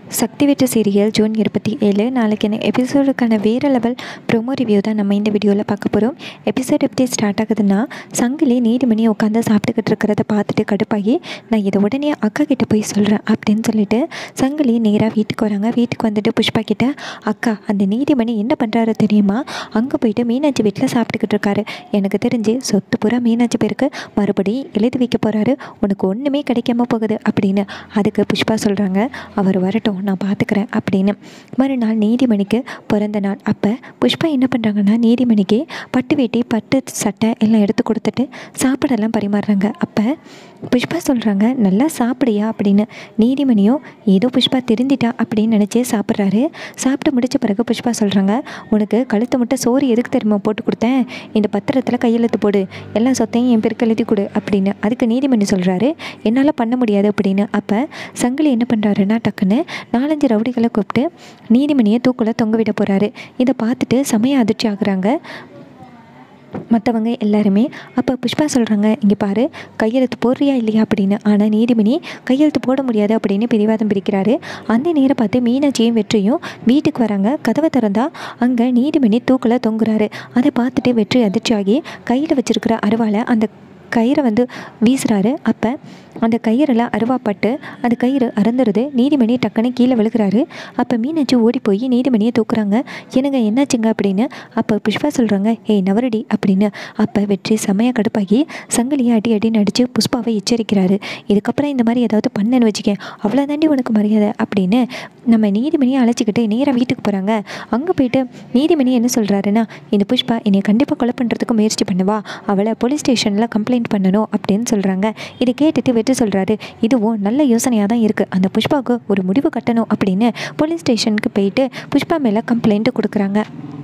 சக்தி வெற்றி serial June இருபத்தி ஏழு நாளைக்கான எபிசோடுக்கான வேறு லெவல் ப்ரோமோ ரிவ்யூ தான் நம்ம இந்த வீடியோவில் பார்க்க போகிறோம் எபிசோட் எப்படி ஸ்டார்ட் ஆகுதுன்னா சங்கிலி நீதிமணி உட்காந்து சாப்பிட்டுக்கிட்டு இருக்கிறத பார்த்துட்டு கடுப்பாகி நான் இதை உடனே அக்கா கிட்ட போய் சொல்கிறேன் அப்படின்னு சொல்லிட்டு சங்கிலி நேராக வீட்டுக்கு வராங்க வீட்டுக்கு வந்துட்டு புஷ்பா கிட்ட அக்கா அந்த நீதிமணி என்ன பண்ணுறாரு தெரியுமா அங்கே போயிட்டு மீனாட்சி வீட்டில் சாப்பிட்டுக்கிட்டு இருக்காரு எனக்கு தெரிஞ்சு சொத்து பூரா மீனாட்சி பேருக்கு மறுபடியும் எழுதி வைக்க போகிறாரு உனக்கு ஒன்றுமே கிடைக்காம போகுது அப்படின்னு அதுக்கு புஷ்பா சொல்கிறாங்க அவர் வரட்டும் நான் பார்த்துக்கிறேன் அப்படின்னு மறுநாள் நீதிமணிக்கு பிறந்த நாள் அப்போ புஷ்பா என்ன பண்ணுறாங்கன்னா நீதிமணிக்கு பட்டு வேட்டி பட்டு சட்டை எல்லாம் எடுத்து கொடுத்துட்டு சாப்பாடெல்லாம் பரிமாறுறாங்க அப்போ புஷ்பா சொல்கிறாங்க நல்லா சாப்பிடியா அப்படின்னு நீதிமணியும் ஏதோ புஷ்பா திருந்திட்டா அப்படின்னு நினச்சி சாப்பிட்றாரு சாப்பிட்டு முடிச்ச பிறகு புஷ்பா சொல்கிறாங்க உனக்கு கழுத்து மட்டும் சோறு எதுக்கு தெரியுமா போட்டு கொடுத்தேன் இந்த பத்திரத்தில் கையெழுத்து போடு எல்லா சொத்தையும் என் பேருக்கு எழுதி கொடு அப்படின்னு அதுக்கு நீதிமணி சொல்கிறாரு என்னால் பண்ண முடியாது அப்படின்னு அப்போ சங்கிலி என்ன பண்ணுறாருன்னா டக்குன்னு நாலஞ்சு ரவுடிகளை கூப்பிட்டு நீதிமணியை தூக்குல தொங்க விட போகிறாரு இதை பார்த்துட்டு செமைய அதிர்ச்சி ஆகுறாங்க மற்றவங்க எல்லாருமே அப்போ புஷ்பா சொல்கிறாங்க இங்கே பாரு கையெழுத்து போடுறியா இல்லையா அப்படின்னு ஆனால் நீதிமணி கையெழுத்து போட முடியாது அப்படின்னு பிடிவாதம் பிரிக்கிறாரு அந்த நேரம் பார்த்து மீனாட்சியும் வெற்றியும் வீட்டுக்கு வராங்க கதவை திறந்தா அங்கே நீதிமணி தூக்கில் தொங்குறாரு அதை பார்த்துட்டு வெற்றி அதிர்ச்சியாகி கையில் வச்சிருக்கிற அருவாளை அந்த கயிறை வந்து வீசுகிறாரு அப்போ அந்த கயிறில் அருவாப்பட்டு அந்த கயிறு அறந்துடுது நீதிமணி டக்குன்னு கீழே விழுகிறாரு அப்போ மீனாட்சி ஓடி போய் நீதிமணியை தூக்குறாங்க எனக்கு என்னாச்சுங்க அப்படின்னு அப்போ புஷ்பா சொல்கிறாங்க ஏய் நவரடி அப்படின்னு அப்போ வெற்றி செமையாக கடுப்பாகி சங்கிலியை அடி அடின்னு அடித்து புஷ்பாவை எச்சரிக்கிறாரு இதுக்கப்புறம் இந்த மாதிரி ஏதாவது பண்ணேன்னு வச்சுக்க அவ்வளோதாண்டி உனக்கு மரியாதை அப்படின்னு நம்ம நீதிமணியை அழைச்சிக்கிட்டு நேராக வீட்டுக்கு போகிறாங்க அங்கே போயிட்டு நீதிமணி என்ன சொல்கிறாருன்னா இந்த புஷ்பா என்னை கண்டிப்பாக கொலை பண்ணுறதுக்கு முயற்சி பண்ணுவா அவளை போலீஸ் ஸ்டேஷனில் கம்ப்ளைண்ட் பண்ணணும் அப்படின்னு சொல்கிறாங்க இதை கேட்டுட்டு வெற்றி சொல்கிறாரு இதுவும் நல்ல யோசனையாக தான் இருக்குது அந்த புஷ்பாவுக்கு ஒரு முடிவு கட்டணும் அப்படின்னு போலீஸ் ஸ்டேஷனுக்கு போயிட்டு புஷ்பா மேலே கம்ப்ளைண்ட்டு கொடுக்குறாங்க